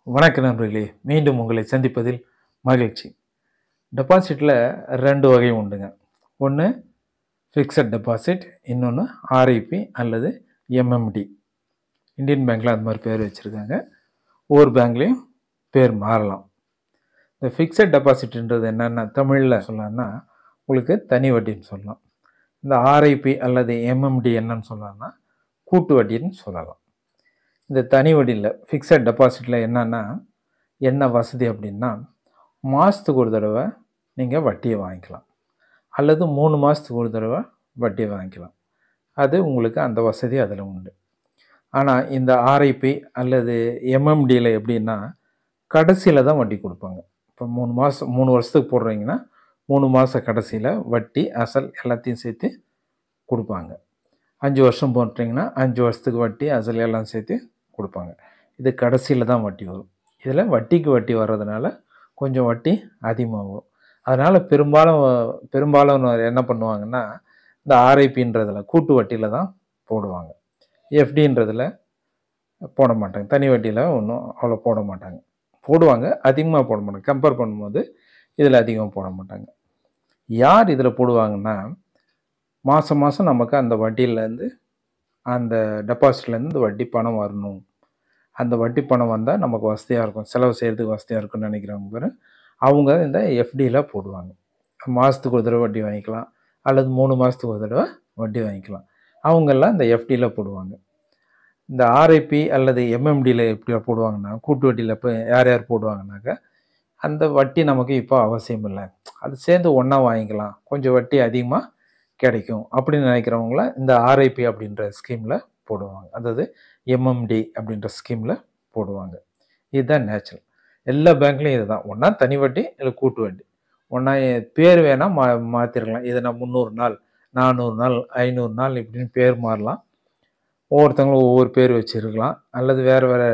வணக்கம் நண்பர்களே மீண்டும் உங்களை சந்திப்பதில் மகிழ்ச்சி டெபாசிட்டில் ரெண்டு வகை உண்டுங்க ஒன்று ஃபிக்ஸட் டெபாசிட் இன்னொன்று ஆர்ஐபி அல்லது எம்எம்டி இந்தியன் பேங்க்கில் அந்த மாதிரி பேர் வச்சுருக்காங்க ஒவ்வொரு பேங்க்லேயும் பேர் மாறலாம் இந்த ஃபிக்ஸட் டெபாசிட்ன்றது என்னென்ன தமிழில் சொல்லலாம்னா உங்களுக்கு தனி வட்டின்னு சொல்லலாம் இந்த ஆர்ஐபி அல்லது எம்எம்டி என்னன்னு சொல்லலாம்னா கூட்டு வட்டின்னு சொல்லலாம் இந்த தனி வட்டியில் ஃபிக்ஸட் டெபாசிட்டில் என்னென்னா என்ன வசதி அப்படின்னா மாதத்துக்கு ஒரு தடவை நீங்கள் வட்டியை வாங்கிக்கலாம் அல்லது மூணு மாதத்துக்கு ஒரு தடவை வட்டியை வாங்கிக்கலாம் அது உங்களுக்கு அந்த வசதி அதில் உண்டு ஆனால் இந்த ஆர்ஐபி அல்லது எம்எம்டியில் எப்படின்னா கடைசியில் தான் வட்டி கொடுப்பாங்க இப்போ மூணு மாதம் மூணு வருஷத்துக்கு போடுறீங்கன்னா மூணு மாத கடைசியில் வட்டி அசல் எல்லாத்தையும் சேர்த்து கொடுப்பாங்க அஞ்சு வருஷம் போட்டிங்கன்னா அஞ்சு வருஷத்துக்கு வட்டி அசல் எல்லாம் சேர்த்து கொடுப்பாங்க இது கடைசியில் தான் வட்டி வரும் இதில் வட்டிக்கு வட்டி வர்றதுனால கொஞ்சம் வட்டி அதிகமாக வரும் அதனால் பெரும்பாலும் பெரும்பாலும் என்ன பண்ணுவாங்கன்னா இந்த ஆர்ஐபின்றதில் கூட்டு வட்டியில் தான் போடுவாங்க எஃப்டின்றதில் போட மாட்டாங்க தனி வட்டியில் ஒன்றும் அவ்வளோ போட மாட்டாங்க போடுவாங்க அதிகமாக போட மாட்டாங்க கம்பேர் பண்ணும்போது இதில் அதிகமாக போட மாட்டாங்க யார் இதில் போடுவாங்கன்னா மாதம் மாதம் நமக்கு அந்த வட்டியிலேருந்து அந்த டெபாசிட்லேருந்து இந்த வட்டி பணம் வரணும் அந்த வட்டி பணம் வந்தால் நமக்கு வசதியாக இருக்கும் செலவு செய்கிறதுக்கு வசதியாக இருக்கும்னு நினைக்கிறவங்க பேர் அவங்க இந்த எஃப்டியில் போடுவாங்க மாதத்துக்கு ஒரு தடவை வட்டி வாங்கிக்கலாம் அல்லது மூணு மாதத்துக்கு ஒரு தடவை வட்டி வாங்கிக்கலாம் அவங்கெல்லாம் இந்த எஃப்டியில் போடுவாங்க இந்த ஆர்ஐபி அல்லது எம்எம்டியில் எப்படி போடுவாங்கன்னா கூட்டு வட்டியில் இப்போ யார் யார் போடுவாங்கனாக்கா அந்த வட்டி நமக்கு இப்போ அவசியம் இல்லை அது சேர்ந்து ஒன்றா வாங்கிக்கலாம் கொஞ்சம் வட்டி அதிகமாக கிடைக்கும் அப்படின்னு நினைக்கிறவங்கள இந்த ஆர்ஐபி அப்படின்ற ஸ்கீமில் போடுவாங்க அதாவது எம்எம்டி அப்படின்ற ஸ்கீமில் போடுவாங்க இதுதான் நேச்சுரல் எல்லா பேங்க்லேயும் இதுதான் ஒன்றா தனி வட்டி இல்லை கூட்டு வட்டி ஒன்றா பேர் வேணால் மா மாற்றிருக்கலாம் இதை நான் முந்நூறு நாள் நானூறு நாள் ஐநூறு நாள் இப்படின்னு பேர் மாறலாம் ஒவ்வொருத்தவங்களும் ஒவ்வொரு பேர் வச்சுருக்கலாம் அல்லது வேறு வேறு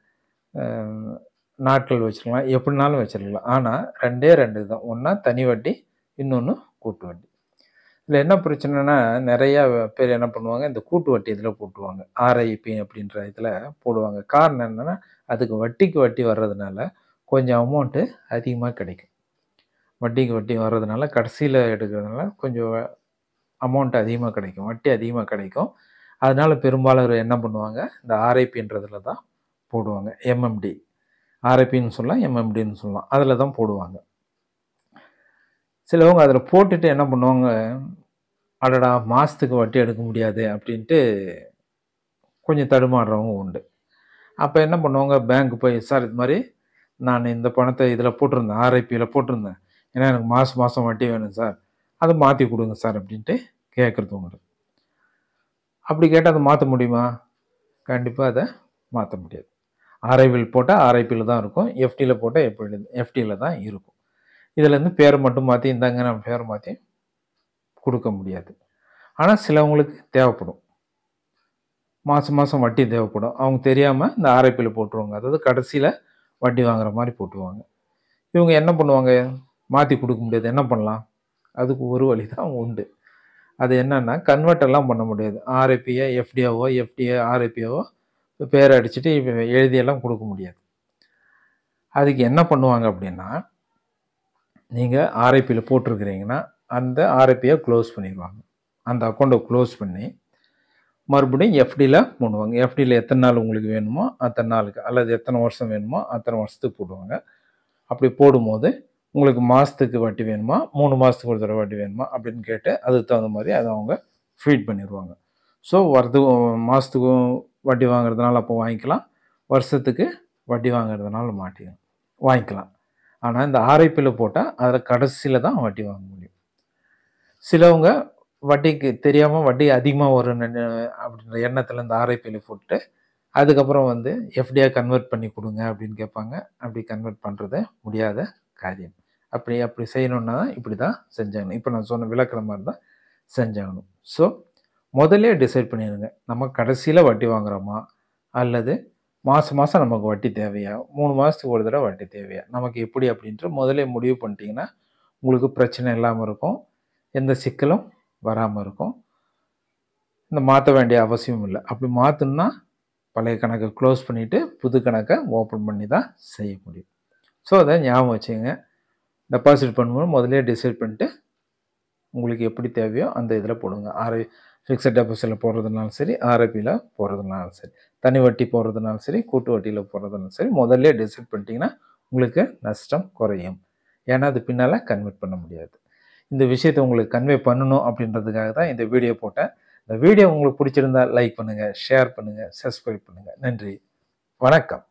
நாட்கள் வச்சுருக்கலாம் எப்படினாலும் வச்சுருக்கலாம் ஆனால் ரெண்டே ரெண்டு தான் ஒன்றா தனி வட்டி இன்னொன்று கூட்டு வட்டி இதில் என்ன பிரச்சனைனா நிறையா பேர் என்ன பண்ணுவாங்க இந்த கூட்டு வட்டி இதில் போட்டுருவாங்க ஆர்ஐபி அப்படின்ற இதில் போடுவாங்க காரணம் என்னென்னா அதுக்கு வட்டிக்கு வட்டி வர்றதுனால கொஞ்சம் அமௌண்ட்டு அதிகமாக கிடைக்கும் வட்டிக்கு வட்டி வர்றதுனால கடைசியில் எடுக்கிறதுனால கொஞ்சம் அமௌண்ட் அதிகமாக கிடைக்கும் வட்டி அதிகமாக கிடைக்கும் அதனால் பெரும்பாலும் என்ன பண்ணுவாங்க இந்த ஆர்ஐபின்றதில் தான் போடுவாங்க எம்எம்டி ஆர்ஐபின்னு சொல்லலாம் எம்எம்டின்னு சொல்லலாம் அதில் தான் போடுவாங்க சிலவங்க அதில் போட்டுட்டு என்ன பண்ணுவாங்க அடடா மாதத்துக்கு வட்டி எடுக்க முடியாது அப்படின்ட்டு கொஞ்சம் தடுமாறுறவங்க உண்டு அப்போ என்ன பண்ணுவாங்க பேங்க் போய் சார் இது மாதிரி நான் இந்த பணத்தை இதில் போட்டிருந்தேன் ஆர்ஐபியில் போட்டிருந்தேன் ஏன்னா எனக்கு மாதம் மாதம் வட்டி வேணும் சார் அதை மாற்றி கொடுங்க சார் அப்படின்ட்டு கேட்குறது உண்டு அப்படி கேட்டால் அதை மாற்ற முடியுமா கண்டிப்பாக அதை மாற்ற முடியாது ஆர்ஐபியில் போட்டால் ஆர்ஐபியில் தான் இருக்கும் எஃப்டியில் போட்டால் எப்படி எஃப்டியில் தான் இருக்கும் இதிலேருந்து பேரை மட்டும் மாற்றி இந்தாங்க நம்ம பேரை மாற்றி கொடுக்க முடியாது ஆனால் சிலவங்களுக்கு தேவைப்படும் மாதம் மாதம் வட்டி தேவைப்படும் அவங்க தெரியாமல் இந்த ஆர்ஐபியில் போட்டுருவாங்க அதாவது கடைசியில் வட்டி வாங்குற மாதிரி போட்டுருவாங்க இவங்க என்ன பண்ணுவாங்க மாற்றி கொடுக்க முடியாது என்ன பண்ணலாம் அதுக்கு ஒரு வழி தான் உண்டு அது என்னென்னா கன்வெர்ட் எல்லாம் பண்ண முடியாது ஆர்ஐபியை எஃப்டிஓவோ எஃப்டிஏ ஆர்ஐபிஓவோ பேரை அடிச்சுட்டு எழுதியெல்லாம் கொடுக்க முடியாது அதுக்கு என்ன பண்ணுவாங்க அப்படின்னா நீங்கள் ஆர்ஐபியில் போட்டிருக்கிறீங்கன்னா அந்த ஆர்ஐபியை க்ளோஸ் பண்ணிடுவாங்க அந்த அக்கௌண்ட்டை க்ளோஸ் பண்ணி மறுபடியும் எஃப்டியில் போடுவாங்க எஃப்டியில் எத்தனை நாள் உங்களுக்கு வேணுமோ அத்தனை நாளுக்கு அல்லது எத்தனை வருஷம் வேணுமோ அத்தனை வருஷத்துக்கு போடுவாங்க அப்படி போடும்போது உங்களுக்கு மாதத்துக்கு வட்டி வேணுமா மூணு மாதத்துக்கு ஒரு தடவை வட்டி வேணுமா அப்படின்னு கேட்டு அதுக்கு தகுந்த மாதிரி அதை அவங்க ஃபீட் பண்ணிடுவாங்க ஸோ வரது மாதத்துக்கும் வட்டி வாங்குறதுனால அப்போ வாங்கிக்கலாம் வருஷத்துக்கு வட்டி வாங்குறதுனால மாட்டிக்கலாம் வாங்கிக்கலாம் ஆனால் இந்த ஆர்ஐபியில் போட்டால் அதில் கடைசியில் தான் வட்டி வாங்க முடியும் சிலவங்க வட்டிக்கு தெரியாமல் வட்டி அதிகமாக வரும் அப்படின்ற எண்ணத்தில் இந்த ஆர்ஐபியில் போட்டு அதுக்கப்புறம் வந்து எஃப்டியாக கன்வெர்ட் பண்ணி கொடுங்க அப்படின்னு கேட்பாங்க அப்படி கன்வெர்ட் பண்ணுறது முடியாத காரியம் அப்படி அப்படி செய்யணுன்னா தான் இப்படி தான் செஞ்சாகணும் இப்போ நான் சொன்ன விளக்குற மாதிரி தான் செஞ்சாகணும் ஸோ முதல்ல டிசைட் பண்ணிடுங்க நம்ம கடைசியில் வட்டி வாங்குகிறோமா அல்லது மாதம் மாதம் நமக்கு வட்டி தேவையா மூணு மாதத்துக்கு ஒரு தடவை வட்டி தேவையா நமக்கு எப்படி அப்படின்ட்டு முதலே முடிவு பண்ணிட்டீங்கன்னா உங்களுக்கு பிரச்சனை இல்லாமல் இருக்கும் எந்த சிக்கலும் வராமல் இருக்கும் இந்த மாற்ற வேண்டிய அவசியம் இல்லை அப்படி மாற்றணுன்னா பழைய கணக்கை க்ளோஸ் பண்ணிவிட்டு புது கணக்கை ஓப்பன் பண்ணி தான் செய்ய முடியும் ஸோ அதை ஞாபகம் வச்சுங்க டெபாசிட் பண்ணும்போது முதலே டிசைட் பண்ணிட்டு உங்களுக்கு எப்படி தேவையோ அந்த இதில் போடுங்க ஆர்ஐ ஃபிக்ஸட் டெபாசிட்டில் போடுறதுனாலும் சரி ஆர்ஐபியில் போடுறதுனாலும் சரி தனி வட்டி போடுறதுனாலும் சரி கூட்டு வட்டியில் போடுறதுனாலும் சரி முதல்ல டிசைட் பண்ணிட்டீங்கன்னா உங்களுக்கு நஷ்டம் குறையும் ஏன்னா அது பின்னால் கன்வெர்ட் பண்ண முடியாது இந்த விஷயத்தை உங்களுக்கு கன்வே பண்ணணும் அப்படின்றதுக்காக தான் இந்த வீடியோ போட்டேன் இந்த வீடியோ உங்களுக்கு பிடிச்சிருந்தா லைக் பண்ணுங்கள் ஷேர் பண்ணுங்கள் சப்ஸ்கிரைப் பண்ணுங்கள் நன்றி வணக்கம்